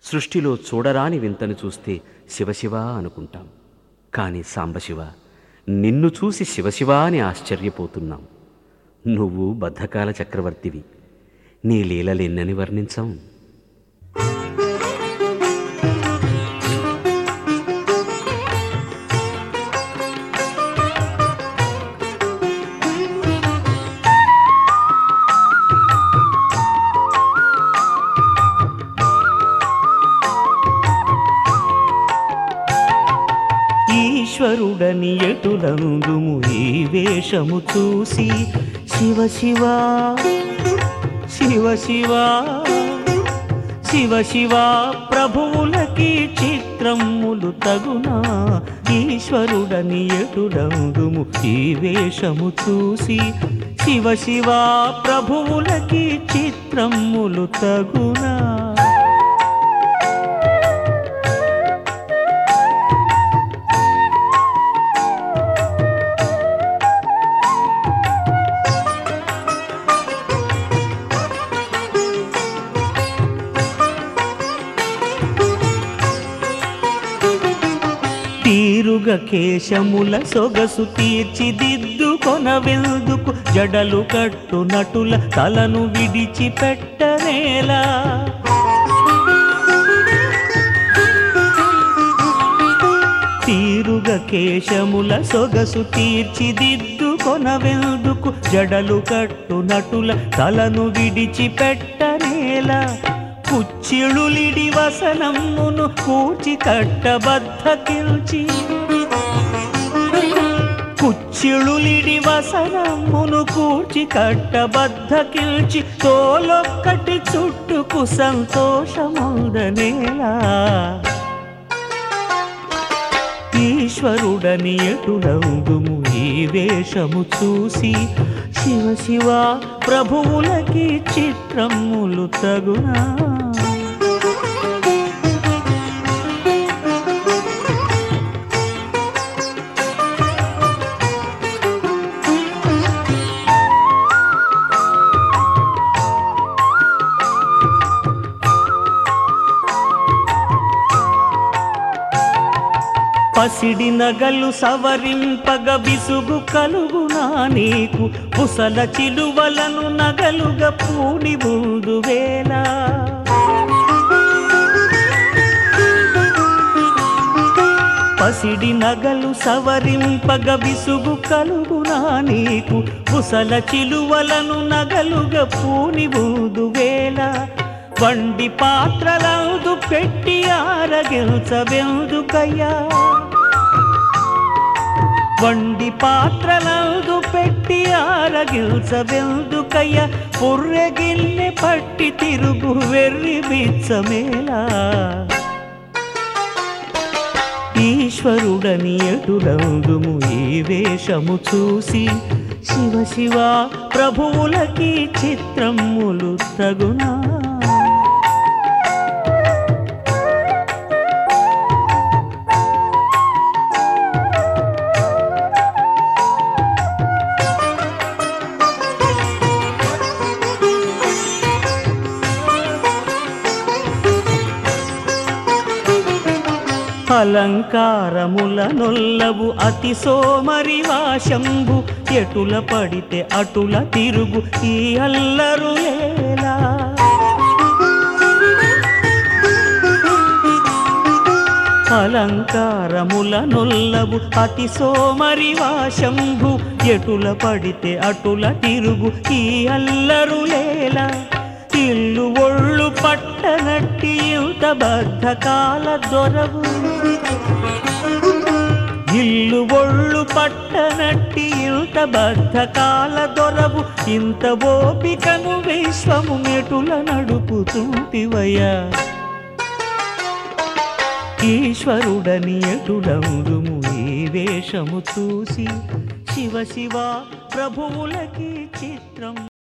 సృష్టిలో చూడరాని వింతను చూస్తే శివశివ అనుకుంటాం కానీ సాంబశివ నిన్ను చూసి శివశివ అని ఆశ్చర్యపోతున్నాం నువ్వు బద్ధకాల చక్రవర్తివి నీ లీలలెన్నని వర్ణించాం ఈశ్వరుడని ఎటులందుము ఈ వేషము చూసి శివ శివ శివ శివ శివ శివ ప్రభువులకి చిత్రములు తగునా ఈశ్వరుడని ఎటులందుము ఈ వేషము చూసి శివ శివ ప్రభువులకి చిత్రములు తగునా తీరుగ కేశముల సొగసు తీర్చిదిద్దుకొన వెల్దుకు జడలు కట్టు నటుల తలను విడిచిపెట్టనేలా తీరుగ కేశముల సొగసు తీర్చిదిద్దుకొన వెల్దుకు జడలు కట్టు నటుల తలను విడిచిపెట్టనేలా కుచ్చిళులిడి వసనమ్మును కూచి కట్టబద్ధకిల్చి కుచ్చిళులిడి వసనమ్మును కూర్చి కట్టబద్ధకిల్చి తోలొక్కటి చుట్టుకు సంతోషముందనేలా ఈశ్వరుడని ఎటులందుము ఈ వేషము చూసి శివ శివ ప్రభువులకి చిత్రములు తగునా పసిడి నగలు సవరింపగ విసుగు కలుగునా నీకు పుసల చిలువలను నగలుగా పూని ముందు వేళ పసిడి నగలు సవరింపగ విసుగు కలుగునా నీకు పుసల చిలువలను నగలుగా పూని ముందు వేళ వండి పాత్రలందు పెట్టి ఆరగించవెందుకయ్యా వండి పాత్రలందు పెట్టి ఆరగించవెందుకయ్య పుర్రెగిన్నె పట్టి తిరుగు వెర్రి బిచ్చమేలా ఈశ్వరుడని ఎటులందుము ఈ వేషము చూసి శివ శివ ప్రభువులకి చిత్రములు తగునా అలంకారముల నొల్లవు అతి సోమరి వాశంబు ఎటుల పడితే అటుల తిరుగు ఈ అల్లరులేలా అలంకారముల నొల్లవు అతి సోమరి వాశంభు ఎటుల పడితే అటుల తిరుగు ఈ అల్లరులేలా ఇల్లు ఒళ్ళు పట్టనట్టి యుత బద్ధకాల దొరవు ఇల్లు ఒళ్ళు పట్టనట్టి యుత బద్ధకాల దొరవు ఇంత ఓపికను విశ్వము మెటుల నడుపుతుంటివయ్యా ఈశ్వరుడని ఎటులందుము ఈ వేషము చూసి శివ శివ ప్రభువులకి చిత్రం